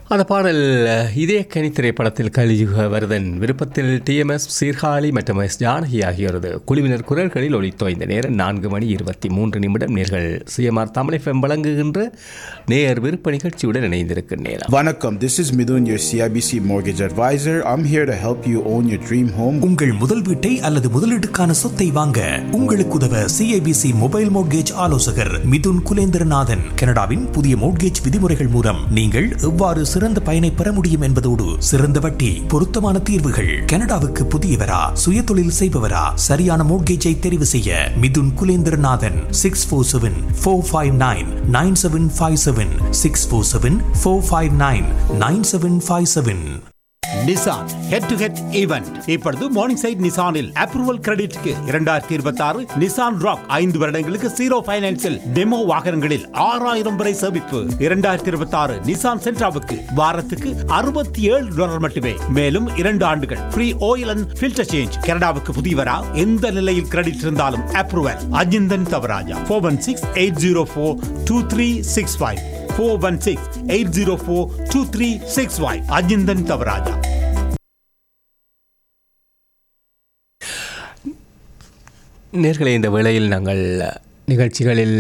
அந்த பாடல் இதே கனி திரைப்படத்தில் கலியுக வருதன் விருப்பத்தில் டிஎம்எஸ் சீர்காழி மற்றும் எஸ் ஜானகி ஆகியோரது குழுவினர் குரல்களில் ஒலித்தோ இந்த நேரம் நான்கு மணி இருபத்தி மூன்று நிமிடம் நேர்கள் சிஎம்ஆர் தமிழ் எஃப்எம் வழங்குகின்ற நேர் விருப்ப நிகழ்ச்சியுடன் இணைந்திருக்கும் நேரம் Vanakkam, this is Midun, your CIBC mortgage advisor. I'm here to help you own your dream home. உங்கள் முதல் வீட்டை அல்லது முதலீட்டுக்கான சொத்தை வாங்க உங்களுக்கு உதவ சிஐபிசி மொபைல் மோட்கேஜ் ஆலோசகர் மிதுன் குலேந்திரநாதன் கனடாவின் புதிய மோட்கேஜ் விதிமுறைகள் மூலம் நீங்கள் எவ்வாறு சிறந்த பயனை பெற முடியும் என்பதோடு சிறந்த வட்டி பொருத்தமான தீர்வுகள் கனடாவுக்கு புதியவரா சுயதொழில் செய்பவரா சரியான மோட்கேஜை தெரிவு செய்ய Mithun Kulendranathan six four seven four five nine nine seven five seven six four seven four five nine nine seven five seven Nissan head to head event இப்பொழுது மார்னிங் சைட் நிசானில் அப்ரூவல் கிரெடிட்க்கு இரண்டாயிரத்தி இருபத்தி ஆறு நிசான் ராக் ஐந்து வருடங்களுக்கு ஜீரோ பைனான்சில் டெமோ வாகனங்களில் ஆறாயிரம் வரை சேமிப்பு இரண்டாயிரத்தி இருபத்தி ஆறு நிசான் சென்ட்ராவுக்கு வாரத்துக்கு அறுபத்தி ஏழு டாலர் மட்டுமே மேலும் இரண்டு ஆண்டுகள் free oil and filter change கனடாவுக்கு புதியவரா எந்த நிலையில் கிரெடிட் இருந்தாலும் approval Ajinthan Thavarajah four one six eight zero four two three six five four one six eight zero four two three six five Ajinthan Thavarajah நேர்களை இந்த வேளையில் நாங்கள் நிகழ்ச்சிகளில்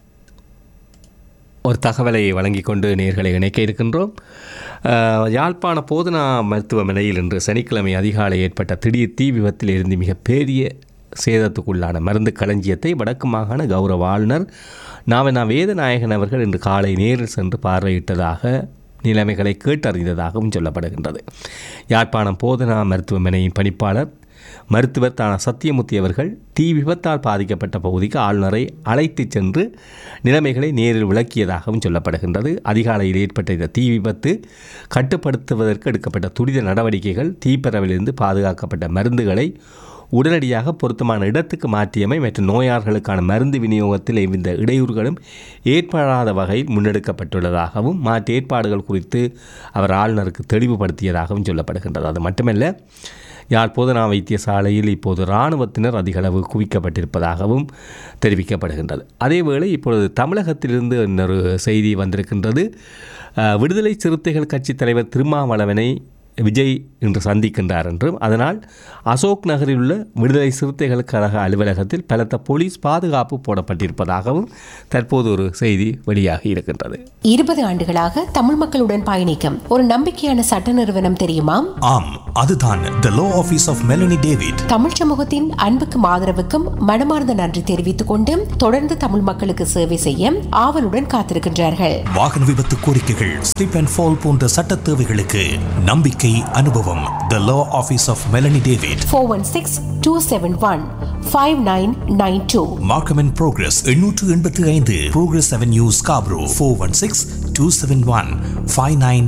ஒரு தகவலை வழங்கி கொண்டு நேர்களை இணைக்க இருக்கின்றோம் அஹ், யாழ்ப்பாண போதனா மருத்துவமனையில் இன்று சனிக்கிழமை அதிகாலை ஏற்பட்ட திடீர் தீ விபத்தில் இருந்து மிகப்பெரிய சேதத்துக்குள்ளான மருந்து களஞ்சியத்தை வடக்கு மாகாண கௌரவ ஆளுநர் நாவனா வேதநாயகன் அவர்கள் இன்று காலை நேரில் சென்று பார்வையிட்டதாக நிலைமைகளை கேட்டறிந்ததாகவும் சொல்லப்படுகின்றது யாழ்ப்பாணம் போதனா மருத்துவமனையின் பணிப்பாளர் மருத்துவர் தான சத்தியமூர்த்தி அவர்கள் தீ விபத்தால் பாதிக்கப்பட்ட பகுதிக்கு ஆளுநரை அழைத்துச் சென்று நிலைமைகளை நேரில் விளக்கியதாகவும் சொல்லப்படுகின்றது அதிகாலையில் ஏற்பட்ட இந்த தீ விபத்து கட்டுப்படுத்துவதற்கு எடுக்கப்பட்ட துரித நடவடிக்கைகள் தீப்பரவிலிருந்து பாதுகாக்கப்பட்ட மருந்துகளை உடனடியாக பொருத்தமான இடத்துக்கு மாற்றியமை மற்றும் நோயாளர்களுக்கான மருந்து விநியோகத்தில் எவ்வித இடையூறுகளும் ஏற்படாத வகையில் முன்னெடுக்கப்பட்டுள்ளதாகவும் மாற்று ஏற்பாடுகள் குறித்து அவர் ஆளுநருக்கு தெளிவுபடுத்தியதாகவும் சொல்லப்படுகின்றது அது மட்டுமல்ல யாழ் போதனா வைத்தியசாலையில் இப்போது இராணுவத்தினர் அதிகளவு குவிக்கப்பட்டிருப்பதாகவும் தெரிவிக்கப்படுகின்றது அதேவேளை இப்பொழுது தமிழகத்திலிருந்து இன்னொரு செய்தி வந்திருக்கின்றது அஹ், விடுதலை சிறுத்தைகள் கட்சித் தலைவர் திருமாவளவனை விஜய் இன்று சந்திக்கின்றார் என்றும் அதனால் அசோக் நகரில் உள்ள விடுதலை சிறுத்தைகள் கழக அலுவலகத்தில் பலத்த போலீஸ் பாதுகாப்பு போடப்பட்டிருப்பதாகவும் தற்போது ஒரு செய்தி வெளியாகி இருக்கின்றது இருபது ஆண்டுகளாக தமிழ் மக்களுடன் பயணிக்கும் ஒரு நம்பிக்கையான சட்ட நிறுவனம் தெரியுமா ஆம் அதுதான் the law office of Melanie David Tamil சமூகத்தின் அன்புக்கும் ஆதரவுக்கும் மனமார்ந்த நன்றி தெரிவித்துக் கொண்டு தொடர்ந்து தமிழ் மக்களுக்கு சேவை செய்ய ஆவலுடன் காத்திருக்கின்றார்கள் வாகன விபத்து கோரிக்கைகள் ஸ்லிப் அண்ட் ஃபால் போன்ற சட்ட தேவைகளுக்கு நம்பிக்கை அனுபவம் the law office of Melanie David four one six two seven one five nine nine two Markham and Progress எண்ணூற்று எண்பத்தி ஐந்து Progress Avenue Scarborough four one six two seven one five nine